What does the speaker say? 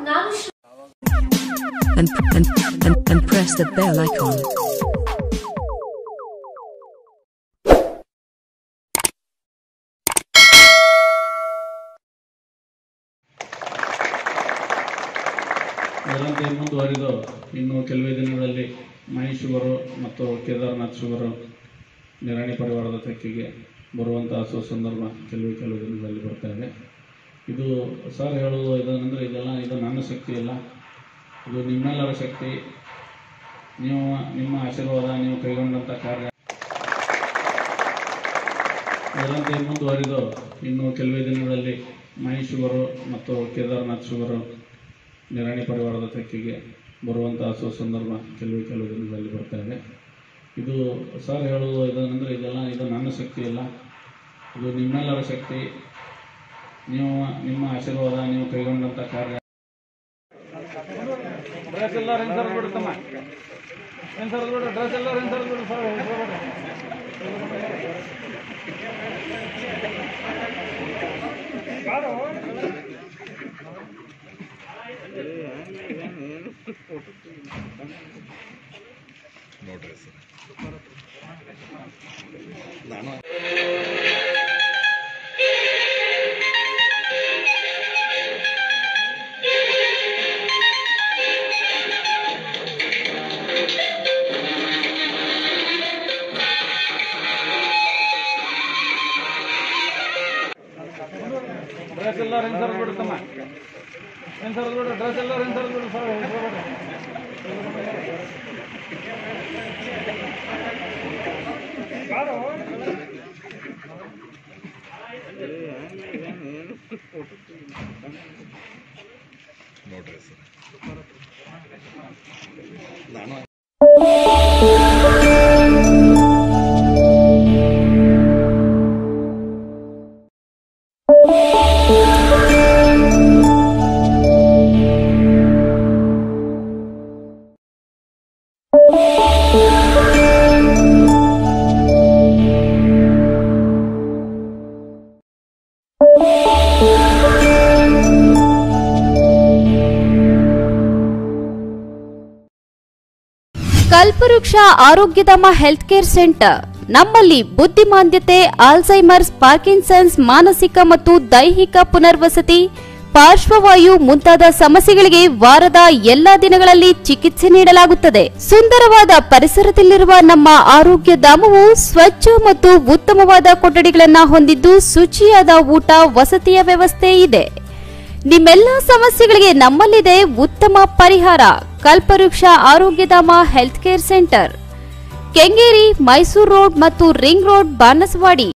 ನಾನು ಶ್ರ- and, and, and, and press the bell icon. ಅದರಂತೆ ಮುಂದುವರಿದು ಇನ್ನು ಕೆಲವೇ ದಿನಗಳಲ್ಲಿ ಮೈ ಶುಗರು ಮತ್ತು ಕೇದಾರ್ನಾಥ್ ಶುಗರು ನಿರಾಣಿ ಪರಿವಾರದ ತೆಕ್ಕೆಗೆ ಬರುವಂತಹ ಸುಸಂದರ್ಭ ಕೆಲವೇ ಕೆಲವು ದಿನದಲ್ಲಿ ಬರ್ತಾ ಇದೆ ಇದು ಸರ್ ಹೇಳುವುದು ಇದೇನೆಂದರೆ ಇದೆಲ್ಲ ಇದು ನನ್ನ ಶಕ್ತಿ ಇಲ್ಲ ಇದು ನಿಮ್ಮೆಲ್ಲರ ಶಕ್ತಿ ನೀವು ನಿಮ್ಮ ಆಶೀರ್ವಾದ ನೀವು ಕೈಗೊಂಡಂಥ ಕಾರ್ಯ ಅದರಂತೆ ಮುಂದುವರಿದು ಇನ್ನು ಕೆಲವೇ ದಿನಗಳಲ್ಲಿ ಮೈ ಶುಗರು ಮತ್ತು ಕೇದಾರ್ನಾಥ್ ಶುಗರು ನಿರಾಣಿ ಪರಿವಾರದ ತೆಕ್ಕೆಗೆ ಬರುವಂತಹ ಸುಸಂದರ್ಭ ಕೆಲವೇ ಕೆಲವು ದಿನದಲ್ಲಿ ಬರ್ತಾ ಇದೆ ಇದು ಸರ್ ಹೇಳುವುದು ಇದೇನೆಂದರೆ ಇದೆಲ್ಲ ಇದು ನನ್ನ ಶಕ್ತಿ ಇಲ್ಲ ಇದು ನಿಮ್ಮೆಲ್ಲರ ಶಕ್ತಿ ನೀವು ನಿಮ್ಮ ಆಶೀರ್ವಾದ ನೀವು ಕೈಗೊಂಡಂಥ ಕಾರ್ಯ ಡ್ರೆಸ್ ಎಲ್ಲ ರೆನ್ಸರ್ ಬಿಡುತ್ತಮ್ಮ ರೆನ್ಸರ್ ಬಿಡು ಡ್ರೆಸ್ ಎಲ್ಲ ರೆನ್ಸರ್ ಬಿಡು ಡ್ರೆಸ್ ಎಲ್ಲ ರೆನ್ಸರ್ ಬಿಡುತ್ತಮ್ಮ ರೆನ್ಸರ್ ಬಿಡು ಡ್ರೆಸ್ ಎಲ್ಲ ರೆನ್ಸರ್ ಬಿಡು ಕಲ್ಪವೃಕ್ಷ ಆರೋಗ್ಯಧಾಮ ಹೆಲ್ತ್ ಕೇರ್ ಸೆಂಟರ್ ನಮ್ಮಲ್ಲಿ ಬುದ್ಧಿಮಾಂದ್ಯತೆ ಆಲ್ಝೈಮರ್ಸ್ ಪಾರ್ಕಿನ್ಸನ್ಸ್ ಮಾನಸಿಕ ಮತ್ತು ದೈಹಿಕ ಪುನರ್ವಸತಿ ಪಾರ್ಶ್ವವಾಯು ಮುಂತಾದ ಸಮಸ್ಯೆಗಳಿಗೆ ವಾರದ ಎಲ್ಲಾ ದಿನಗಳಲ್ಲಿ ಚಿಕಿತ್ಸೆ ನೀಡಲಾಗುತ್ತದೆ ಸುಂದರವಾದ ಪರಿಸರದಲ್ಲಿರುವ ನಮ್ಮ ಆರೋಗ್ಯ ಧಾಮವು ಸ್ವಚ್ಛ ಮತ್ತು ಉತ್ತಮವಾದ ಕೊಠಡಿಗಳನ್ನ ಹೊಂದಿದ್ದು ಶುಚಿಯಾದ ಊಟ ವಸತಿಯ ವ್ಯವಸ್ಥೆ ಇದೆ ನಿಮ್ಮೆಲ್ಲ ಸಮಸ್ಯೆಗಳಿಗೆ ನಮ್ಮಲ್ಲಿದೆ ಉತ್ತಮ ಪರಿಹಾರ Kalpavriksha Arogyadhama health care centre Kengeri Mysuru road ಮತ್ತು ರಿಂಗ್ ರೋಡ್ ಬಾನಸವಾಡಿ